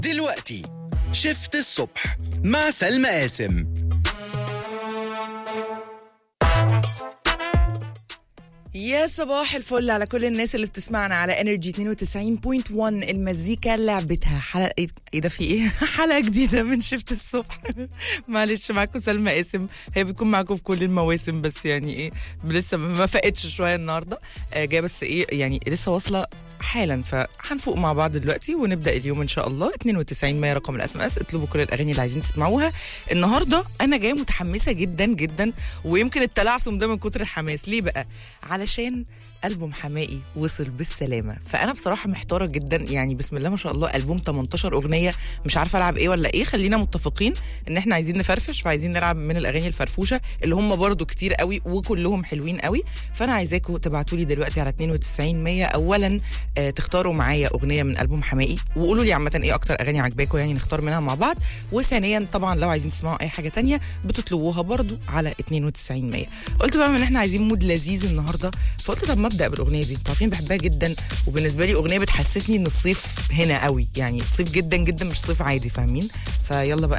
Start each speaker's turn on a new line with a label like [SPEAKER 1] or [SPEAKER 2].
[SPEAKER 1] دلوقتي شفت الصبح مع سلمى قاسم
[SPEAKER 2] يا صباح الفل على كل الناس اللي بتسمعنا على انرجي 92.1 المزيكا لعبتها حلقه ايه إيه ده في ايه حلقه جديده من شفت الصبح معلش معاكم سلمى قاسم هي بتكون معاكم في كل المواسم بس يعني ايه لسه ما فقتش شويه النهارده آه، جايه بس ايه يعني لسه واصله حالا فهنفوق مع بعض دلوقتي ونبدا اليوم ان شاء الله 92 100 رقم الاس ام اس اطلبوا كل الاغاني اللي عايزين تسمعوها النهارده انا جايه متحمسه جدا جدا ويمكن التلعثم ده من كتر الحماس ليه بقى علشان ألبوم حمائي وصل بالسلامة فأنا بصراحة محتارة جدا يعني بسم الله ما شاء الله ألبوم 18 أغنية مش عارفة ألعب إيه ولا إيه خلينا متفقين إن إحنا عايزين نفرفش فعايزين نلعب من الأغاني الفرفوشة اللي هم برضو كتير قوي وكلهم حلوين قوي فأنا عايزاكم تبعتوا لي دلوقتي على 92 100 أولا آه تختاروا معايا أغنية من ألبوم حمائي وقولوا لي عامة إيه أكتر أغاني عجباكم يعني نختار منها مع بعض وثانيا طبعا لو عايزين تسمعوا أي حاجة تانية بتطلبوها برضو على 92 100 قلت بقى ان احنا عايزين مود لذيذ النهارده فقلت طب ما ابدا بالاغنيه دي انتوا عارفين بحبها جدا وبالنسبه لي اغنيه بتحسسني ان الصيف هنا قوي يعني صيف جدا جدا مش صيف عادي فاهمين فيلا بقى